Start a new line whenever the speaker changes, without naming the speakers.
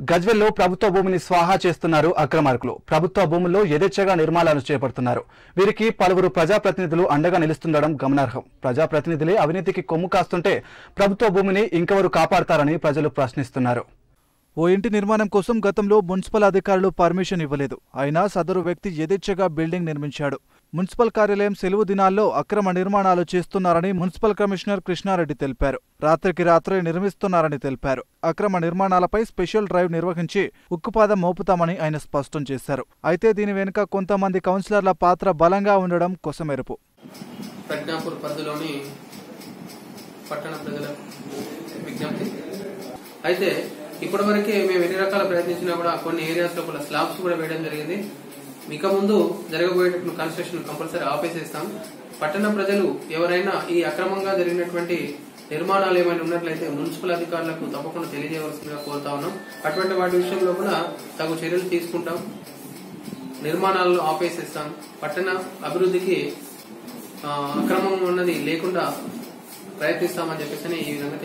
గజ్వెల్లో ప్రభుత్వ భూమిని స్వాహా చేస్తున్నారు అక్రమార్కులు ప్రభుత్వ భూముల్లో యథేచ్ఛగా నిర్మాణాలు చేపడుతున్నారు వీరికి పలువురు ప్రజాప్రతినిధులు అండగా నిలుస్తుండడం గమనార్హం ప్రజాప్రతినిధులే అవినీతికి కొమ్ము కాస్తుంటే ప్రభుత్వ భూమిని ఇంకెవరు కాపాడతారని ప్రజలు ప్రశ్నిస్తున్నారు ఓ ఇంటి నిర్మాణం కోసం గతంలో మున్సిపల్ అధికారులు పర్మిషన్ ఇవ్వలేదు అయినా సదరు వ్యక్తి యథేచ్ఛగా బిల్డింగ్ నిర్మించాడు మున్సిపల్ కార్యాలయం సెలవు దినాల్లో అక్రమ నిర్మాణాలు చేస్తున్నారని మున్సిపల్ కమిషనర్ కృష్ణారెడ్డి తెలిపారు రాత్రికి రాత్రే నిర్మిస్తున్నారని తెలిపారు అక్రమ నిర్మాణాలపై స్పెషల్ డ్రైవ్ నిర్వహించి ఉక్కుపాదం మోపుతామని ఆయన స్పష్టం చేశారు అయితే దీని వెనుక కొంతమంది కౌన్సిలర్ల పాత్ర బలంగా ఉండడం కొసమెరుపు
ప్రజ్ఞాపూర్ పరిధిలోని పట్టణ ప్రజల విజ్ఞప్తి అయితే ఇప్పటివరకే మేము ఎన్ని రకాల ప్రయత్నించినా కూడా కొన్ని ఏరియాస్ లోపల స్లాబ్స్ కూడా వేయడం జరిగింది ఇక ముందు జరగబోయేటటువంటి కన్స్ట్రక్షన్ కంపల్సరీ ఆపేసేస్తాం పట్టణ ప్రజలు ఎవరైనా ఈ అక్రమంగా జరిగినటువంటి నిర్మాణాలు ఏమైనా ఉన్నట్లయితే మున్సిపల్ అధికారులకు తప్పకుండా తెలియజేయవలసిందిగా కోరుతా ఉన్నాం అటువంటి వాటి విషయంలో కూడా తగు చర్యలు తీసుకుంటాం నిర్మాణాలను ఆపేసేస్తాం పట్టణ అభివృద్ధికి ఆ, అక్రమం ఉన్నది లేకుండా ప్రయత్నిస్తామని చెప్పేసి ఈ విధంగా